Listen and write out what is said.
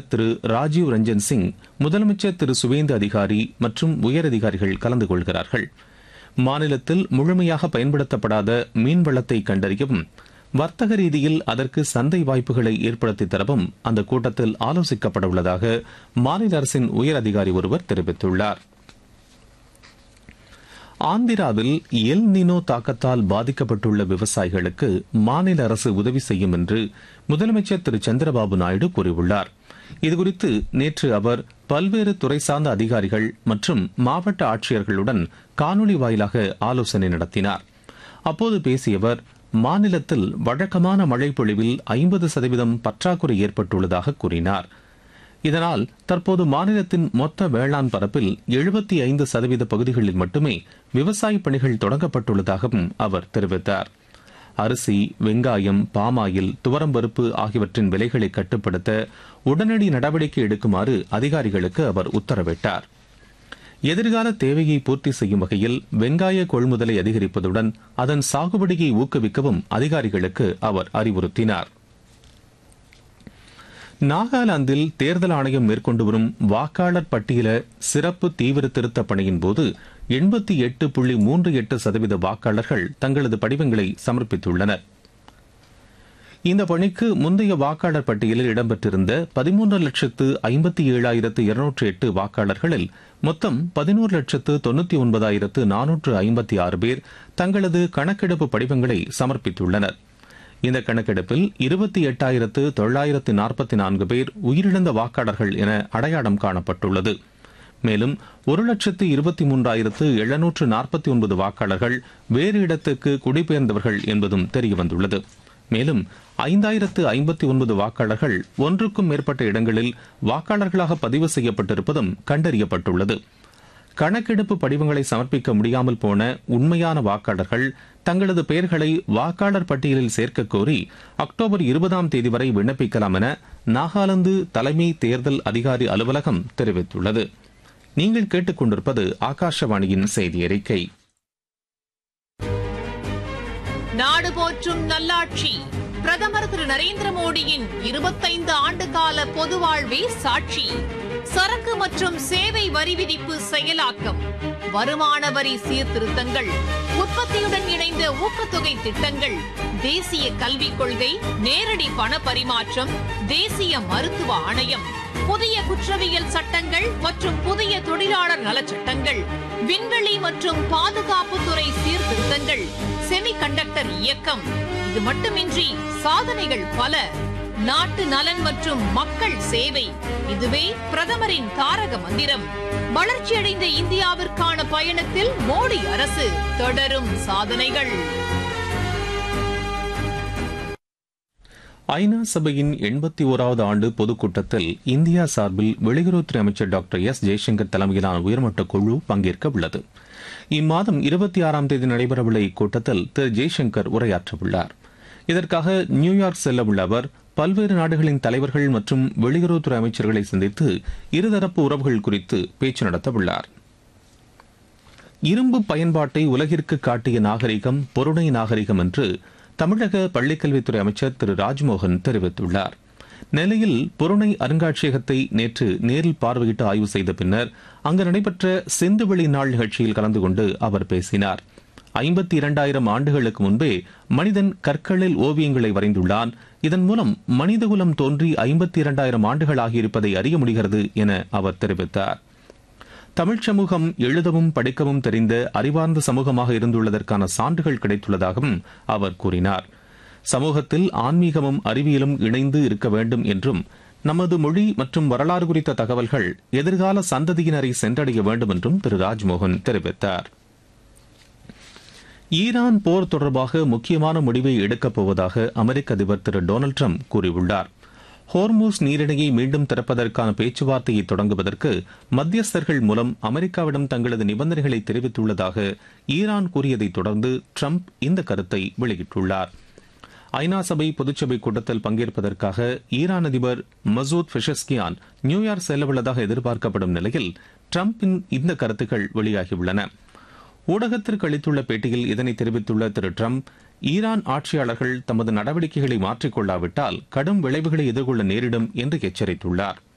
திரு ராஜீவ் ரஞ்சன் சிங் முதலமைச்சர் திரு சுவேந்து அதிகாரி மற்றும் உயரதிகாரிகள் கலந்து கொள்கிறார்கள் மாநிலத்தில் முழுமையாக பயன்படுத்தப்படாத மீன்வளத்தை கண்டறியவும் வர்த்தக ரீதியில் அதற்கு சந்தை வாய்ப்புகளை ஏற்படுத்தி தரவும் அந்த கூட்டத்தில் ஆலோசிக்கப்பட உள்ளதாக மாநில அரசின் உயர் அதிகாரி ஒருவர் தெரிவித்துள்ளார் ஆந்திராவில் எல் நினோ தாக்கத்தால் பாதிக்கப்பட்டுள்ள விவசாயிகளுக்கு மாநில அரசு உதவி செய்யும் என்று முதலமைச்சர் திரு சந்திரபாபு நாயுடு கூறியுள்ளார் இதுகுறித்து நேற்று அவர் பல்வேறு துறை சார்ந்த அதிகாரிகள் மற்றும் மாவட்ட ஆட்சியர்களுடன் காணொலி வாயிலாக ஆலோசனை நடத்தினார் அப்போது பேசிய அவர் மாநிலத்தில் வழக்கமான மழை பொழிவில் ஐம்பது சதவீதம் பற்றாக்குறை ஏற்பட்டுள்ளதாக கூறினார் இதனால் தற்போது மாநிலத்தின் மொத்த வேளாண் பரப்பில் எழுபத்தி ஐந்து சதவீத பகுதிகளில் மட்டுமே விவசாய பணிகள் தொடங்கப்பட்டுள்ளதாகவும் அவர் தெரிவித்தார் அரிசி வெங்காயம் பாமாயில் துவரம்பருப்பு ஆகியவற்றின் விலைகளை கட்டுப்படுத்த உடனடி நடவடிக்கை எடுக்குமாறு அதிகாரிகளுக்கு அவர் உத்தரவிட்டார் எதிர்கால தேவையை பூர்த்தி செய்யும் வகையில் வெங்காய கொள்முதலை அதிகரிப்பதுடன் அதன் சாகுபடியை ஊக்குவிக்கவும் அதிகாரிகளுக்கு அவர் அறிவுறுத்தினார் நாகாலாந்தில் தேர்தல் ஆணையம் மேற்கொண்டு வரும் வாக்காளர் பட்டியல சிறப்பு தீவிர திருத்த பணியின் போது எண்பத்தி எட்டு புள்ளி மூன்று எட்டு சதவீத வாக்காளர்கள் தங்களது படிவங்களை சமர்ப்பித்துள்ளனர் இந்த பணிக்கு முந்தைய வாக்காளர் பட்டியலில் இடம்பெற்றிருந்த பதிமூன்று லட்சத்து ஐம்பத்தி ஏழாயிரத்து இருநூற்று எட்டு வாக்காளர்களில் மொத்தம் பதினோரு லட்சத்து தொண்ணூத்தி ஒன்பதாயிரத்து நானூற்று ஐம்பத்தி ஆறு பேர் தங்களது கணக்கெடுப்பு படிவங்களை சமர்ப்பித்துள்ளனர் இந்த கணக்கெடுப்பில் இருபத்தி எட்டாயிரத்து தொள்ளாயிரத்து நாற்பத்தி நான்கு பேர் உயிரிழந்த வாக்காளர்கள் என அடையாளம் காணப்பட்டுள்ளது மேலும் ஒரு லட்சத்து இருபத்தி மூன்றாயிரத்து எழுநூற்று நாற்பத்தி ஒன்பது வாக்காளர்கள் வேறு இடத்துக்கு குடிபெயர்ந்தவர்கள் என்பதும் தெரியவந்துள்ளது மேலும் ஐந்தாயிரத்து ஐம்பத்தி ஒன்பது வாக்காளர்கள் ஒன்றுக்கும் மேற்பட்ட இடங்களில் வாக்காளர்களாக பதிவு செய்யப்பட்டிருப்பதும் கண்டறியப்பட்டுள்ளது கணக்கெடுப்பு படிவங்களை சமர்ப்பிக்க முடியாமல் போன உண்மையான வாக்காளர்கள் தங்களது பெயர்களை வாக்காளர் பட்டியலில் சேர்க்க கோரி அக்டோபர் இருபதாம் தேதி வரை விண்ணப்பிக்கலாம் என நாகாலாந்து தலைமை தேர்தல் அதிகாரி அலுவலகம் தெரிவித்துள்ளது நீங்கள் கேட்டுக்கொண்டிருப்பது ஆகாஷவாணியின் செய்தி அறிக்கை நாடு போற்றும் நல்லாட்சி பிரதமர் திரு நரேந்திர மோடியின் இருபத்தைந்து ஆண்டு கால பொது வாழ்வே சாட்சி சரக்கு மற்றும் சேவை வரி விதிப்பு செயலாக்கம் வருமான வரி சீர்திருத்தங்கள் உற்பத்தியுடன் இணைந்த ஊக்கத்தொகை திட்டங்கள் தேசிய கல்விக் கொள்கை நேரடி பண பரிமாற்றம் தேசிய மருத்துவ ஆணையம் புதிய குற்றவியல் சட்டங்கள் மற்றும் புதிய தொழிலாளர் நலச்சட்டங்கள் விண்வெளி மற்றும் பாதுகாப்புத்துறை சீர்திருத்தங்கள் செமிகண்டக்டர் இயக்கம் இது மட்டுமின்றி சாதனைகள் பல நாட்டு நலன் மற்றும் மக்கள் சேவை இதுவே பிரதமரின் தாரக மந்திரம் வளர்ச்சியடைந்த இந்தியாவிற்கான பயணத்தில் மோடி அரசு தொடரும் சாதனைகள் ஐநா சபையின் எண்பத்தி ஓராவது ஆண்டு பொதுக்கூட்டத்தில் இந்தியா சார்பில் வெளியுறவுத்துறை அமைச்சர் டாக்டர் எஸ் ஜெய்சங்கர் தலைமையிலான உயர்மட்ட குழு பங்கேற்க உள்ளது இம்மாதம் இருபத்தி ஆறாம் தேதி நடைபெறவுள்ள இக்கூட்டத்தில் திரு ஜெய்சங்கர் உரையாற்றவுள்ளார் இதற்காக நியூயார்க் செல்ல உள்ள அவர் பல்வேறு நாடுகளின் தலைவர்கள் மற்றும் வெளியுறவுத்துறை அமைச்சர்களை சந்தித்து இருதரப்பு உறவுகள் குறித்து பேச்சு நடத்தவுள்ளார் இரும்பு பயன்பாட்டை உலகிற்கு காட்டிய நாகரிகம் பொருணை நாகரிகம் என்று தமிழக பள்ளிக்கல்வித்துறை அமைச்சர் திரு ராஜ்மோகன் தெரிவித்துள்ளார் நெல்லையில் புறணை அருங்காட்சியகத்தை நேற்று நேரில் பார்வையிட்டு ஆய்வு செய்த பின்னர் அங்கு நடைபெற்ற சிந்துவெளி நாள் நிகழ்ச்சியில் கலந்து கொண்டு அவர் பேசினார் ஐம்பத்தி இரண்டாயிரம் ஆண்டுகளுக்கு முன்பே மனிதன் கற்களில் ஓவியங்களை வரைந்துள்ளான் இதன் மூலம் மனிதகுலம் தோன்றி ஐம்பத்தி இரண்டாயிரம் ஆண்டுகள் ஆகியிருப்பதை அறிய முடிகிறது என அவர் தெரிவித்தார் தமிழ்ச் சமூகம் எழுதவும் படிக்கவும் தெரிந்த அறிவார்ந்த சமூகமாக இருந்துள்ளதற்கான சான்றுகள் கிடைத்துள்ளதாகவும் அவர் கூறினார் சமூகத்தில் ஆன்மீகமும் அறிவியலும் இணைந்து இருக்க வேண்டும் என்றும் நமது மொழி மற்றும் வரலாறு குறித்த தகவல்கள் எதிர்கால சந்ததியினரை சென்றடைய வேண்டும் என்றும் திரு ராஜ்மோகன் தெரிவித்தார் ஈரான் போர் தொடர்பாக முக்கியமான முடிவை எடுக்கப் போவதாக அமெரிக்க அதிபர் திரு டொனால்டு ட்ரம்ப் கூறியுள்ளார் ஹோர்மூஸ் நீரிணையை மீண்டும் திறப்பதற்கான பேச்சுவார்த்தையை தொடங்குவதற்கு மத்தியஸ்தர்கள் மூலம் அமெரிக்காவிடம் தங்களது நிபந்தனைகளை தெரிவித்துள்ளதாக ஈரான் கூறியதைத் தொடர்ந்து ட்ரம்ப் இந்த கருத்தை வெளியிட்டுள்ளார் ஐநா சபை பொதுச்சபை கூட்டத்தில் பங்கேற்பதற்காக ஈரான் அதிபர் மசூத் பெஷஸ்கியான் நியூயார்க் செல்லவுள்ளதாக எதிர்பார்க்கப்படும் நிலையில் ட்ரம்பின் இந்த கருத்துக்கள் வெளியாகியுள்ளன ஊடகத்திற்கு அளித்துள்ள பேட்டியில் இதனை தெரிவித்துள்ள திரு ட்ரம்ப் ஈரான் ஆட்சியாளர்கள் தமது நடவடிக்கைகளை மாற்றிக்கொள்ளாவிட்டால் கடும் விளைவுகளை எதிர்கொள்ள நேரிடும் என்று எச்சரித்துள்ளார்